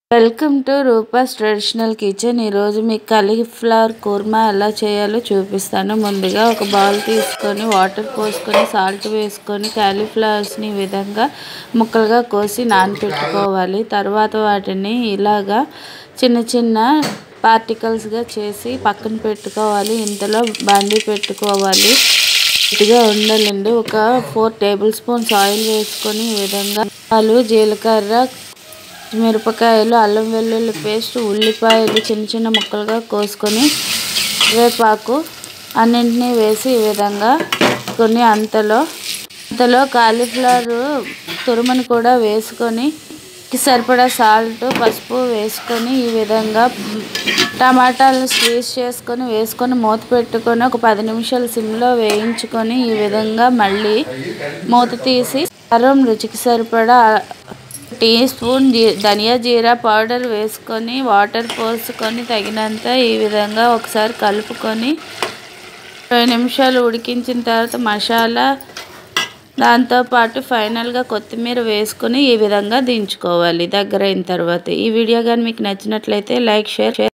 welcome to Rupa's traditional kitchen ఈరోజు మీకు cauliflower kurma ఎలా చేయాలో చూపిస్తాను ముందుగా ఒక బౌల్ తీసుకొని వాటర్ పోసుకొని సాల్ట్ వేసుకొని కాలీఫ్లవర్స్ని ఈ విధంగా ముక్కలుగా కోసి నానబెట్టుకోవాలి తర్వాత వాటిని ఇలాగా చిన్న చిన్న పార్టికల్స్గా చేసి పక్కన పెట్టుకోవాలి ఇంతలో బండి పెట్టుకోవాలి గట్టిగా ఉండాలండి ఒక ఫోర్ టేబుల్ స్పూన్స్ ఆయిల్ వేసుకొని ఈ విధంగా ఆలు జీలకర్ర మిరపకాయలు అల్లం వెల్లుల్లి పేస్ట్ ఉల్లిపాయలు చిన్న చిన్న ముక్కలుగా కోసుకొని వేపాకు అన్నింటినీ వేసి ఈ విధంగా కొన్ని అంతలో అంతలో కాలీఫ్లవర్ తురుముని కూడా వేసుకొని సరిపడా సాల్ట్ పసుపు వేసుకొని ఈ విధంగా టమాటాలను స్క్వీజ్ చేసుకొని వేసుకొని మూత పెట్టుకొని ఒక పది నిమిషాలు సిమ్లో వేయించుకొని ఈ విధంగా మళ్ళీ మూత తీసి కారం రుచికి సరిపడా టీ స్పూన్ జీ ధనియా జీరా పౌడర్ వేసుకొని వాటర్ పోసుకొని తగినంత ఈ విధంగా ఒకసారి కలుపుకొని ఇరవై నిమిషాలు ఉడికించిన తర్వాత మసాలా దాంతోపాటు ఫైనల్గా కొత్తిమీర వేసుకొని ఈ విధంగా దించుకోవాలి దగ్గర అయిన తర్వాత ఈ వీడియో కానీ మీకు నచ్చినట్లయితే లైక్ షేర్